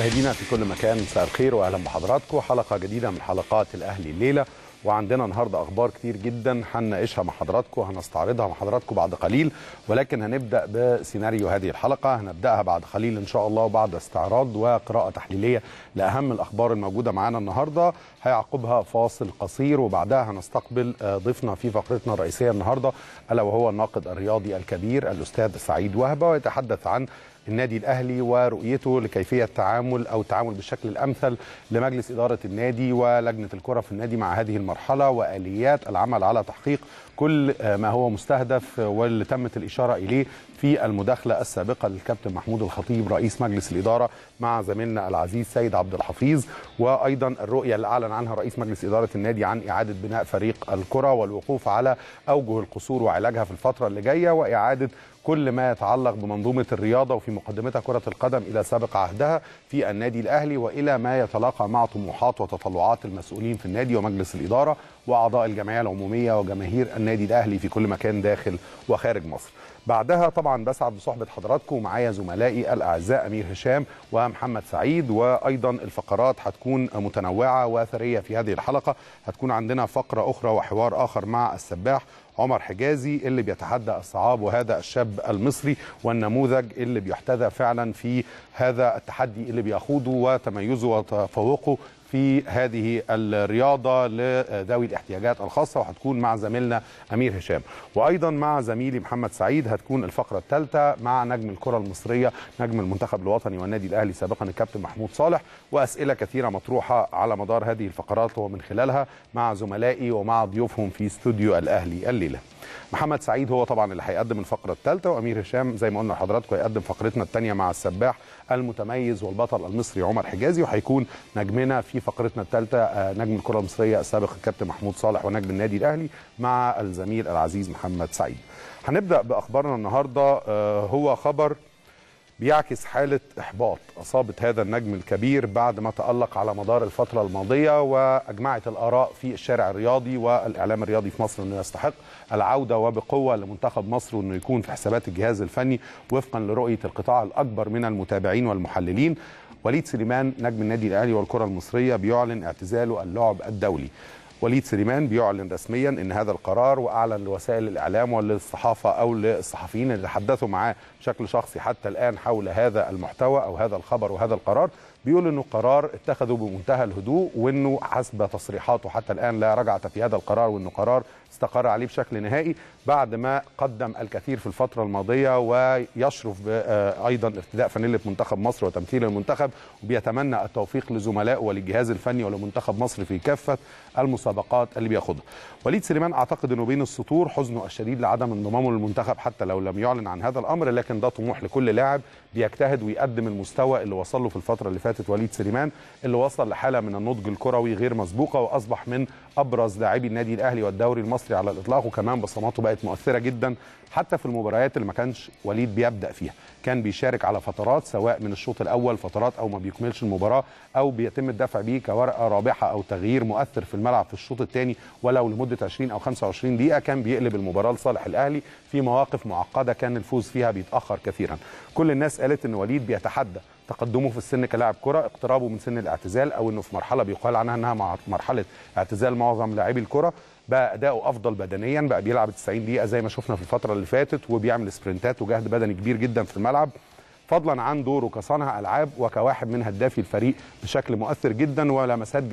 مشاهدينا في كل مكان مساء الخير واهلا بحضراتكم حلقه جديده من حلقات الاهلي الليله وعندنا النهارده اخبار كتير جدا هنناقشها مع حضراتكم هنستعرضها مع حضراتكم بعد قليل ولكن هنبدا بسيناريو هذه الحلقه هنبداها بعد قليل ان شاء الله وبعد استعراض وقراءه تحليليه لاهم الاخبار الموجوده معانا النهارده هيعقبها فاصل قصير وبعدها هنستقبل ضيفنا في فقرتنا الرئيسيه النهارده الا وهو الناقد الرياضي الكبير الاستاذ سعيد وهبه ويتحدث عن النادي الاهلي ورؤيته لكيفيه التعامل او التعامل بالشكل الامثل لمجلس اداره النادي ولجنه الكره في النادي مع هذه المرحله واليات العمل على تحقيق كل ما هو مستهدف واللي تمت الاشاره اليه في المداخله السابقه للكابتن محمود الخطيب رئيس مجلس الاداره مع زميلنا العزيز سيد عبد الحفيظ وايضا الرؤيه اللي اعلن عنها رئيس مجلس اداره النادي عن اعاده بناء فريق الكره والوقوف على اوجه القصور وعلاجها في الفتره اللي جايه واعاده كل ما يتعلق بمنظومه الرياضه وفي مقدمتها كره القدم الى سابق عهدها في النادي الاهلي والى ما يتلاقى مع طموحات وتطلعات المسؤولين في النادي ومجلس الاداره واعضاء الجمعيه العموميه وجماهير النادي الاهلي في كل مكان داخل وخارج مصر. بعدها طبعا بسعد بصحبه حضراتكم ومعايا زملائي الاعزاء امير هشام ومحمد سعيد وايضا الفقرات هتكون متنوعه وثريه في هذه الحلقه هتكون عندنا فقره اخرى وحوار اخر مع السباح عمر حجازي اللي بيتحدى الصعاب وهذا الشاب المصري والنموذج اللي بيحتذى فعلا في هذا التحدي اللي بيخوضه وتميزه وتفوقه في هذه الرياضة لذوي الاحتياجات الخاصة وهتكون مع زميلنا أمير هشام وأيضا مع زميلي محمد سعيد هتكون الفقرة الثالثة مع نجم الكرة المصرية نجم المنتخب الوطني والنادي الأهلي سابقا الكابتن محمود صالح وأسئلة كثيرة مطروحة على مدار هذه الفقرات ومن خلالها مع زملائي ومع ضيوفهم في استوديو الأهلي الليلة محمد سعيد هو طبعا اللي هيقدم الفقره الثالثه وامير هشام زي ما قلنا لحضراتكم هيقدم فقرتنا الثانيه مع السباح المتميز والبطل المصري عمر حجازي وهيكون نجمنا في فقرتنا الثالثه نجم الكره المصريه السابق الكابتن محمود صالح ونجم النادي الاهلي مع الزميل العزيز محمد سعيد. هنبدا باخبارنا النهارده هو خبر بيعكس حالة إحباط أصابت هذا النجم الكبير بعد ما تألق على مدار الفترة الماضية وأجمعت الآراء في الشارع الرياضي والإعلام الرياضي في مصر أنه يستحق العودة وبقوة لمنتخب مصر وأنه يكون في حسابات الجهاز الفني وفقا لرؤية القطاع الأكبر من المتابعين والمحللين وليد سليمان نجم النادي الأهلي والكرة المصرية بيعلن اعتزاله اللعب الدولي وليد سليمان بيعلن رسميا ان هذا القرار واعلن لوسائل الاعلام وللصحافه او للصحفيين اللي تحدثوا معاه بشكل شخصي حتى الان حول هذا المحتوى او هذا الخبر وهذا القرار بيقول انه قرار اتخذه بمنتهى الهدوء وانه حسب تصريحاته حتى الان لا رجعه في هذا القرار وانه قرار استقر عليه بشكل نهائي بعد ما قدم الكثير في الفتره الماضيه ويشرف ايضا ارتداء فانيله منتخب مصر وتمثيل المنتخب وبيتمنى التوفيق لزملائه وللجهاز الفني ولمنتخب مصر في كافه المسابقات اللي بياخدها. وليد سليمان اعتقد انه بين السطور حزنه الشديد لعدم انضمامه للمنتخب حتى لو لم يعلن عن هذا الامر لكن ده طموح لكل لاعب بيجتهد ويقدم المستوى اللي وصل له في الفتره اللي فاتت وليد سليمان اللي وصل لحاله من النضج الكروي غير مسبوقه واصبح من ابرز لاعبي النادي الاهلي والدوري المصري على الاطلاق وكمان بصماته بقت مؤثره جدا حتى في المباريات اللي ما كانش وليد بيبدا فيها كان بيشارك على فترات سواء من الشوط الاول فترات او ما بيكملش المباراه او بيتم الدفع بيه كورقه رابحه او تغيير مؤثر في الملعب في الشوط الثاني ولو لمده 20 او 25 دقيقه كان بيقلب المباراه لصالح الاهلي في مواقف معقده كان الفوز فيها بيتاخر كثيرا كل الناس قالت ان وليد بيتحدى تقدمه في السن كلاعب كره اقترابه من سن الاعتزال او انه في مرحله بيقال عنها انها مرحله اعتزال معظم لاعبي الكره بقى اداؤه افضل بدنيا بقى بيلعب 90 دقيقه زي ما شفنا في الفتره اللي فاتت وبيعمل سبرنتات وجهد بدني كبير جدا في الملعب فضلا عن دوره كصانع العاب وكواحد من هدافي الفريق بشكل مؤثر جدا ولمسات